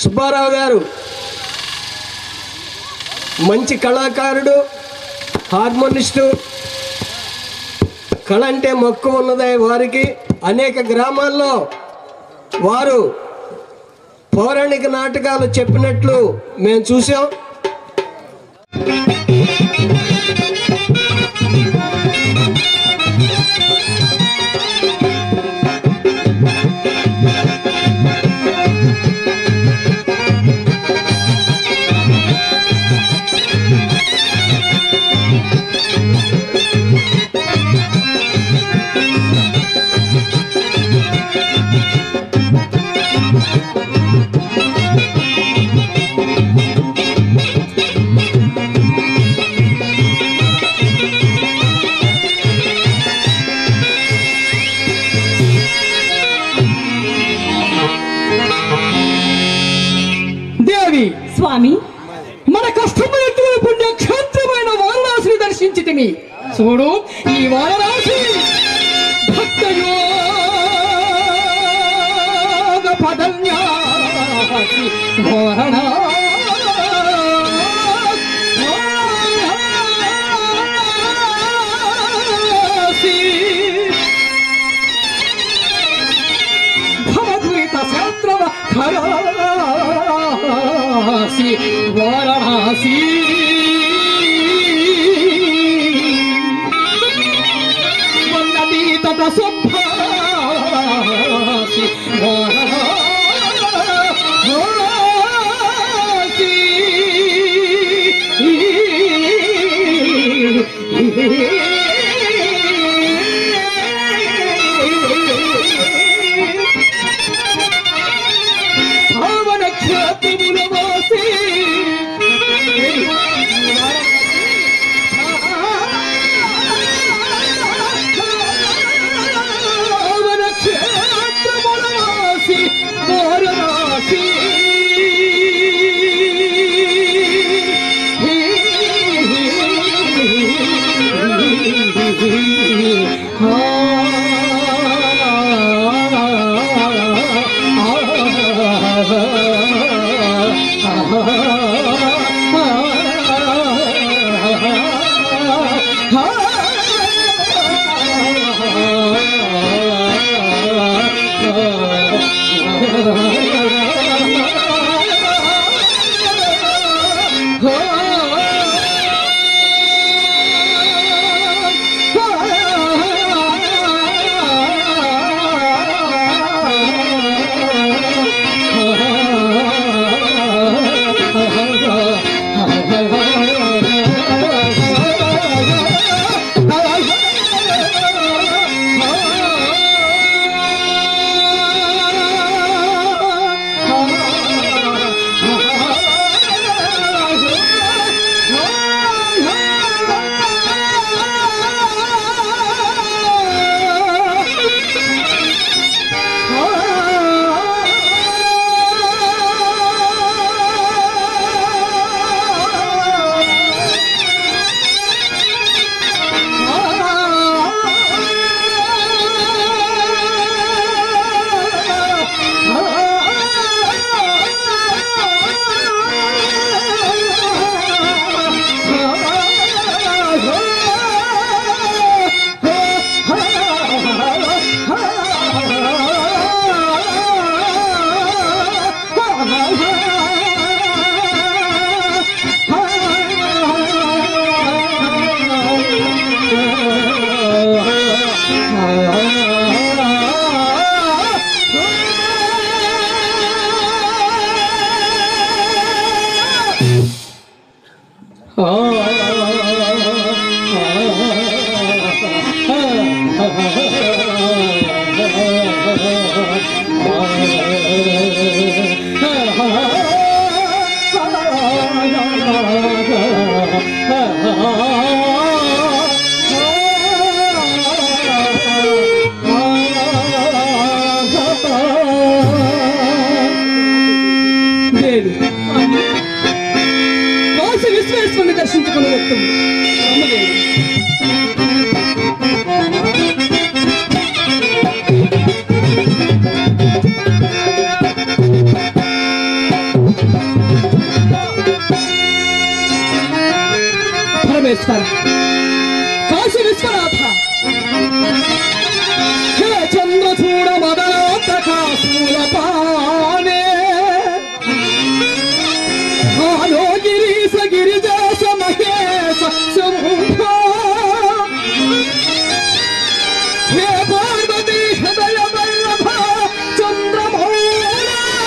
సుబ్బారావు గారు మంచి కళాకారుడు హార్మోనిస్టు కళ అంటే మక్కువ ఉన్నది వారికి అనేక గ్రామాల్లో వారు పౌరాణిక నాటకాలు చెప్పినట్లు మేము చూసాం దేవి స్వామి మన కష్టమైనటువంటి పుణ్యక్షేత్రమైన వారణాసిని దర్శించితిమి చూడు ఈ వారణాసి భక్తయోగ పదన్యాసి వారణా భవద్విత శాస్త్రవ ఖరాసి వారణాసి వన్నది తత సుభాసి వారణాసి పావన క్షేత్రముల వాసి పావన క్షేత్రముల వాసి వారణాసి దేవి కాశీ విశ్వేశ్వరుని దర్శించుకుని వస్తుంది రమ్మదేవి హే చంద్రచూడ మదనాంతకాసూల పానే ఆలో గిరీశ గిరిజాస మహేశ శంభో హే పార్వతీ హృదయ వల్లభ చంద్రమౌళ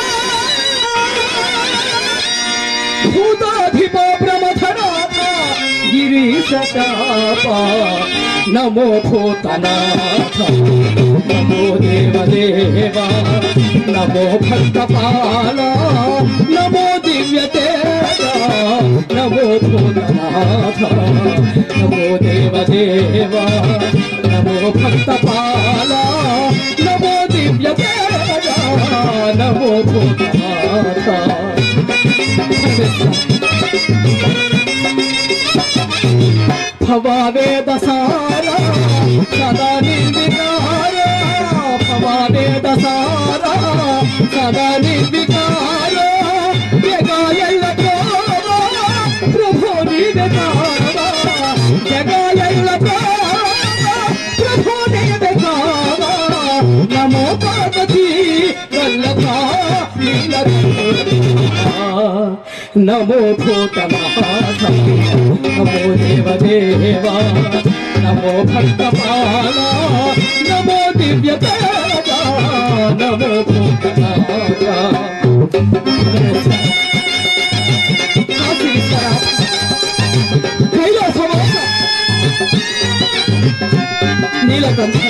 భూతాధిప ప్రమథనాథ గిరీశతాప నమో భూతనాథ నమో దేవదేవ నమో భక్తపాల నమో దివ్యతేజ నమో భూతనాథ నమో దేవదేవ నమో భక్తపాల నమో దివ్యతేజ నమో భూతనాథ భవావేద సార సదా నిర్వికార భవావేద సార సదా నిర్వికార జగాయల్ల ప్రభో నీవెకార జగాయల్ల ప్రభో నీవెకార నమో పార్వతీ వల్లభ నమో భూతమహాధ నమో దేవదేవ నమో భక్తపాల నమో దివ్యతేజ నమో భూతనాథ కాశీశ్వర కైలాసవాస నీలకంఠర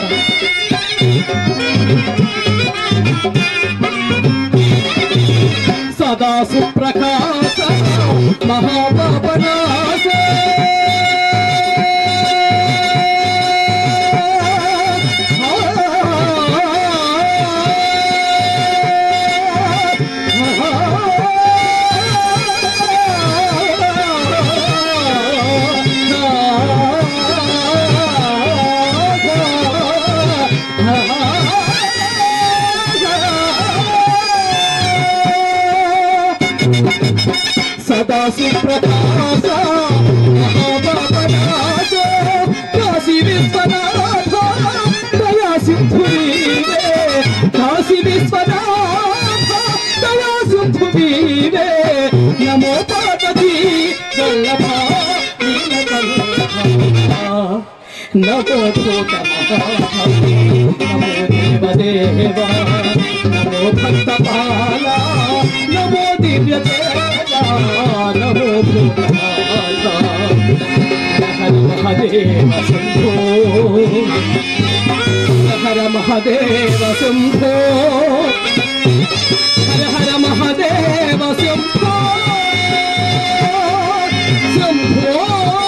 సదా సుప్రకాశ మహాపాపనాశ సదా సుప్రకాశ మహాపాపనాశ కాశీ విశ్వనాథ దయా సింధువీరే కాశీ విశ్వనాథ దయా సింధువీరే నమో పార్వతీ వల్లభ నమో భూతమహాభవి నమో దేవదేవ నమో భక్తపాల నమో దివ్యతేజ నమో భూతనాథ హరి మహదేవ శంభో హర మహదేవ శంభో హర హర మహదేవ శంభో శంభో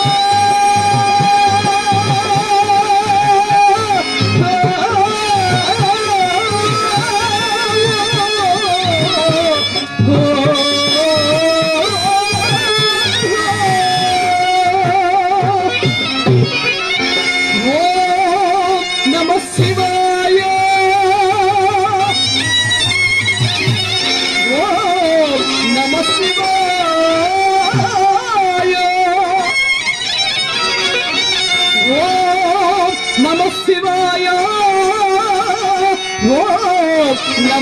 నమ శివాయ ఓం నమ శివాయ ఓం నమ శివాయ ఓం నమ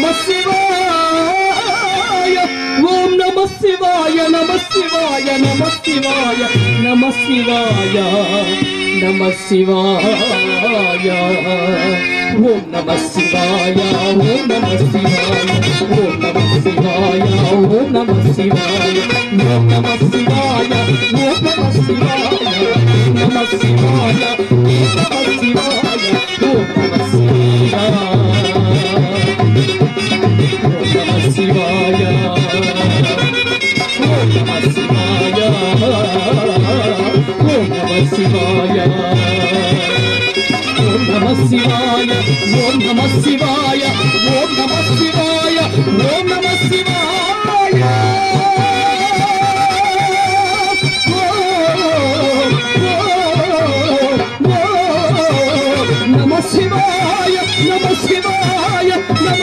శివాయ ఓం నమ శివాయ నమ శివాయ నమ శివాయ నమ శివాయ నమ శివాయ ఓం నమ శివాయ ఓం నమ శివాయ ఓం నమ శివాయ ఓం నమ శివాయ ఓం నమ శివాయ ఓం నమ శివాయ నమ శివాయ ఓం నమ శివాయ ఓం నమ శివాయ ఓం నమ శివాయ ఓం నమ శివాయ ఓం నమ శివాయ ఓం నమ శివాయ ఓం నమ శివాయ ఓం నమ శివాయ నమ శివాయ నమ శివాయ నమ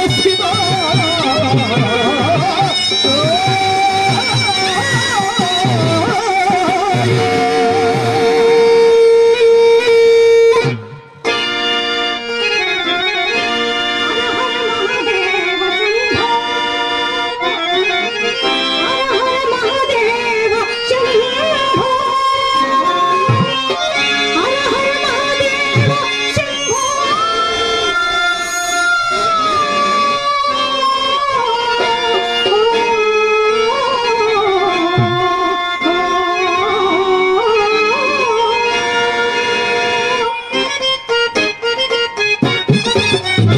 శివాయ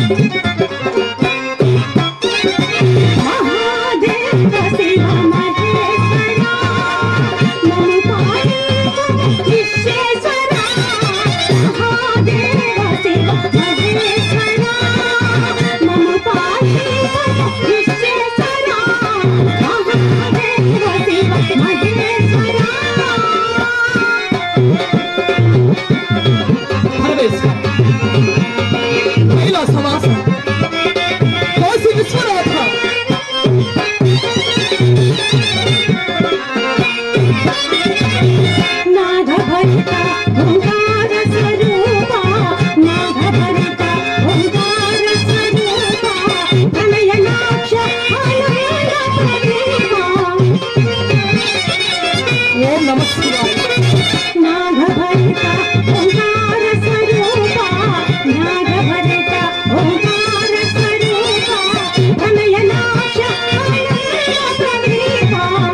మహాదేవ శివ మహేశ్వర మము పాలించు విశ్వేశ్వర మహాదేవ శివ మహేశ్వర మము పాలించు విశ్వేశ్వర మహాదేవ శివ మహేశ్వర పరమేశ్వర కైలాసవాస కాశీ విశ్వనాథ నాగభరిత ఓంకార స్వరూప నాగభరిత ఓంకార స్వరూప ప్రణయనాక్ష ఆయుర్వేద ప్రదీప ఓం నమ శివాయ నాగభరిత ఓంకార స్వరూప నాగభరిత ఓంకార స్వరూప ప్రణయనాక్ష ఆయుర్వేద ప్రదీప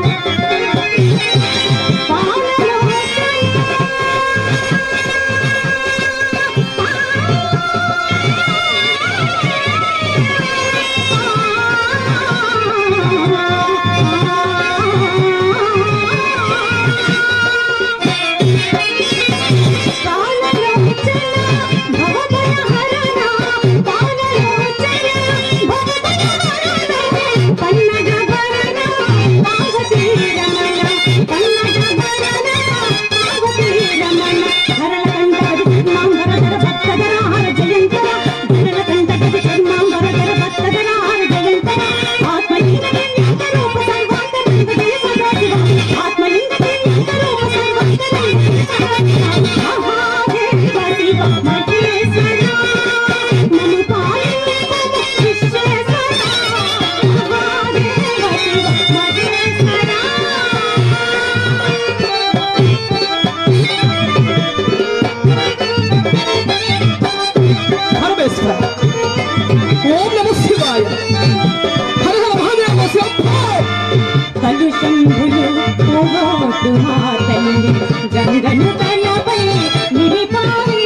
పరమేశ్వర ఓం నమ శివాయ హర హర మహాదేవ శంభో కలుషంభులు పోగొట్టు మా తల్లి గంగను తలపై నిలిపాలి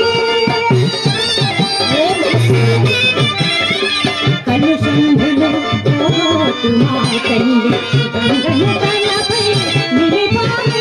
కలుషంభులు పోగొట్టు మా తల్లి గంగను తలపై నిలిపాలి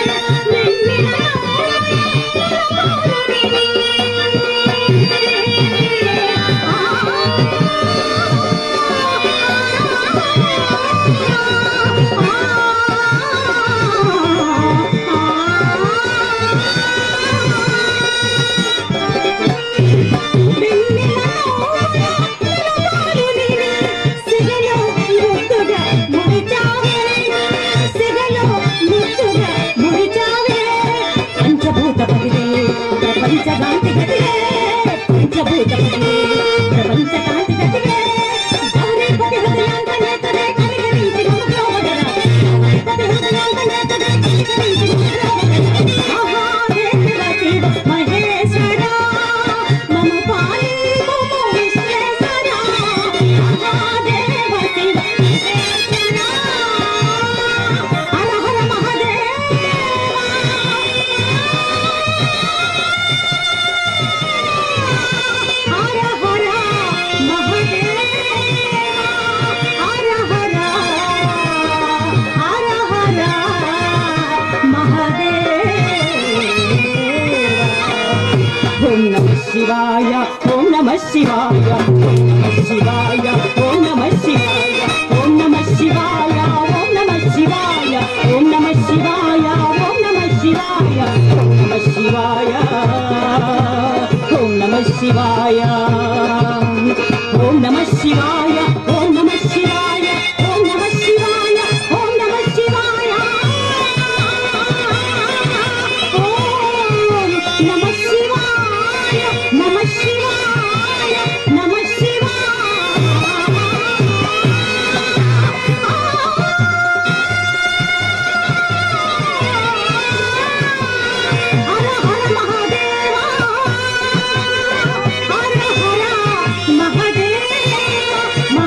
పంచభూతపతిదే ప్రపంచకాంతి గతిదే పంచభూతపతిదే ప్రపంచకాంతి గతిదే గౌరీపతి హృదయాంత నేతదే కనికరించి మమ ప్రోమగర గౌరీపతి హృదయాంత నేతదే కనికరించి మమ ప్రోమగర మహాదేవ శివ మహేశ్వర మమ పాలింపు విశ్వేశ్వర మహాదేవ శివ మహేశ్వర హర హర మహాదేవ హర హర మహాదేవ హర హర హర హర మహాదేవ ఓం నమ శివాయ ఓం నమ శివాయ ఓం నమ శివాయ ఓం నమ శివాయ ఓం నమ శివాయ ఓం నమ శివాయ ఓం నమ శివాయ ఓం నమ శివాయ ఓం నమ శివాయ ఓం నమ శివాయ ఓం నమ శివాయ ఓం నమ శివాయ ఓం నమ శివాయ ఓం నమ శివాయ ఓం నమ శివాయ నమ శివాయ నమ హర హర మహాదేవా హర హర మహాదేవ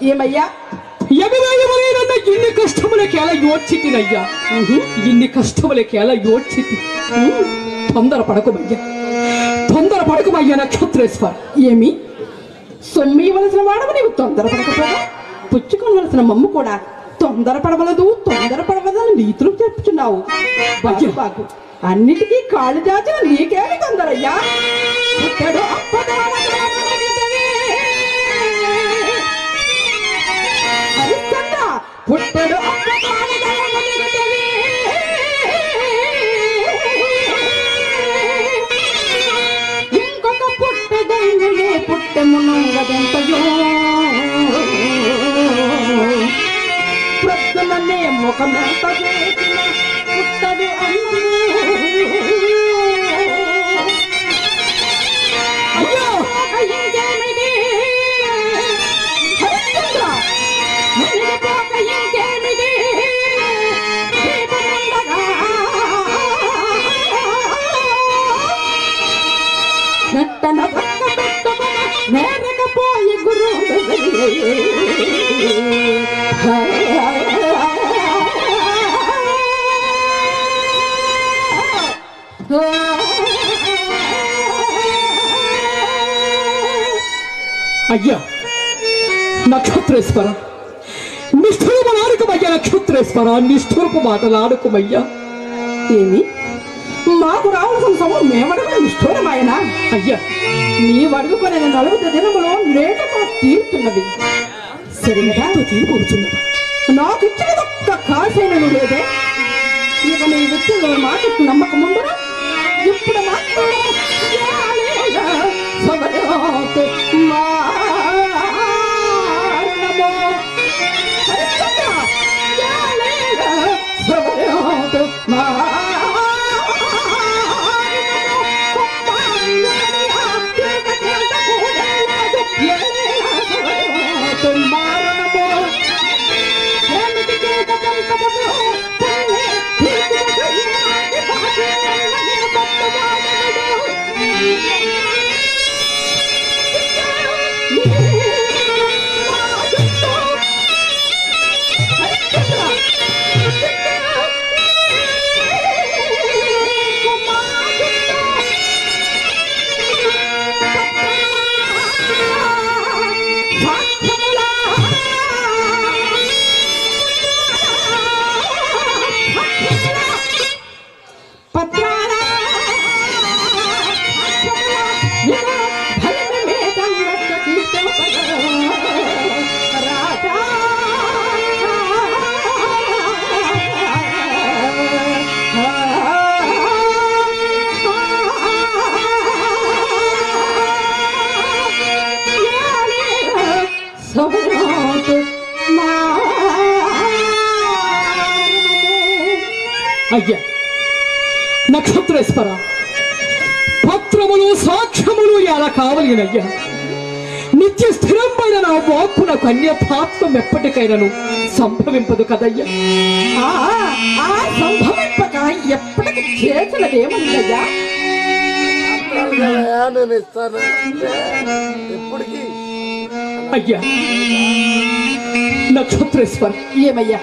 ఏమయ్యా ఎగవేయమనేనన్న ఇన్ని కష్టములకేలా యోడ్చితినయ్యా ఇన్ని కష్టములకేలా యోడ్చితి తొందర పడకుమయ్యా తొందర పడకుమయ్యా నక్షత్రేశ్వర ఏమి సొమ్మివలసిన వాడవు నీవు తొందరపడకపోగా పుచ్చుకోవలసిన మమ్ము కూడా తొందరపడవలదు తొందరపడవలని నీతులు చెప్పుచున్నావు బాగు బాగు అన్నిటికీ కాళ్ళు దాచిన నీకేమి తొందరయ్యా పుట్టెడు అప్పదానగలమనగితవే. హరిశ్చంద్ర, పుట్టెడు అప్పదానగలమనగితవే. ఇంకొక పుట్టెదైననే పుట్టెమునంగదెంతయో ప్రొద్దుననే ముఖమెంత చేసిన పుట్టదు అయ్యో ఇంకేమిటి హరిశ్చంద్ర, మునిగిపోక ఇంకేమిటి దీపముండగా నెట్టన పక్క పెట్టుకున్న నేరకపోయి గురు అయ్యా నక్షత్రేశ్వర నిష్ఠూరమలాడుకుమయ్యా నక్షత్రేశ్వర నిష్ఠూరపు మాటలాడుకుమయ్యా ఏమి మాకు రావాల్సిన సొమ్ము మేమడగడం నిష్ఠూరమాయనా అయ్యా నీ వడుకునే నలుగురు దినములో నేట తీరుతున్నది సరిగా తీరుపోతున్నదా నాకు ఇచ్చినది ఒక్క కాసైనను లేదే ఇక నీ వ్యక్తుల మాటకు నమ్మకం ఉందరా ఇప్పుడు మాత్రం యాలేగా సమయాత్ మారణమో. హరిశ్చంద్ర, యాలేగా సమయాత్ మారణమో. కొమ్మాలని ఆ తీగ తీగ కూడేలాదు. యాలేగా సమయాత్ మారణమో. పత్రాల రాజా సమరాత్ అయ్యా నక్షత్రేశ్వర పత్రములు సాక్ష్యములు ఎలా కావలినయ్యా నిత్య స్థిరమైన నా వాక్కునకు అన్యథాత్వం ఎప్పటికైనాను సంభవింపదు కదయ్యా ఆ ఆ సంభవింపక ఎప్పటికి చేతులదేముందయ్యా నేను ఇస్తాను ఎప్పటికీ అయ్యా నక్షత్రేశ్వర ఏమయ్యా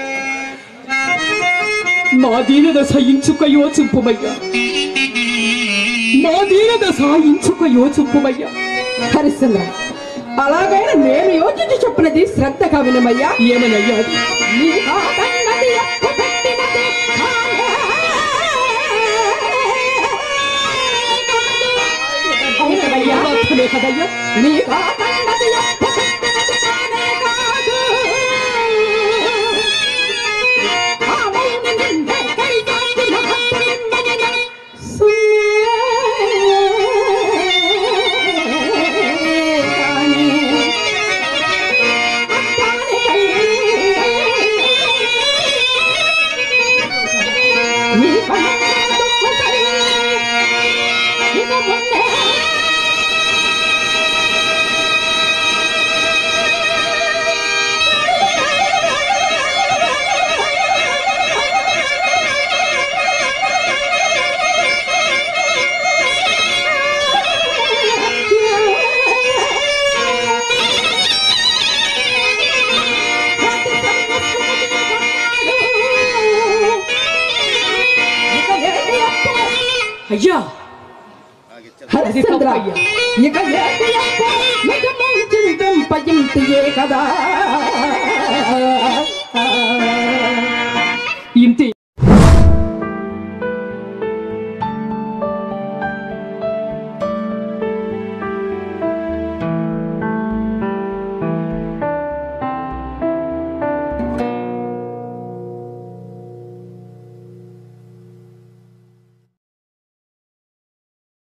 మా దీనద సహించుక యోచింపుమయ్యా మా దీనద సాయించుక యోచింపుమయ్యా హరిశ్చంద్ర అలాగైనా నేను యోచించి చెప్పినది శ్రద్ధగా వినమయ్యా ఏమనయ్యా అది? నీ కాదన్నది అప్పు పెట్టినది కానే కాదు. అవునవయ్యా. అర్థమే కదయ్యా నీ కాదన్నది అప్పు పెట్టినది కానే కాదు. ఆ మౌన నిండే కైగాచిన హక్కు నిమ్మనిన సున్నే కానే. అయ్యా హరిశ్చంద్ర తప్పయ్యా. ఇక ఏటి అప్ప నిజమం చింతింపయింటియే కదా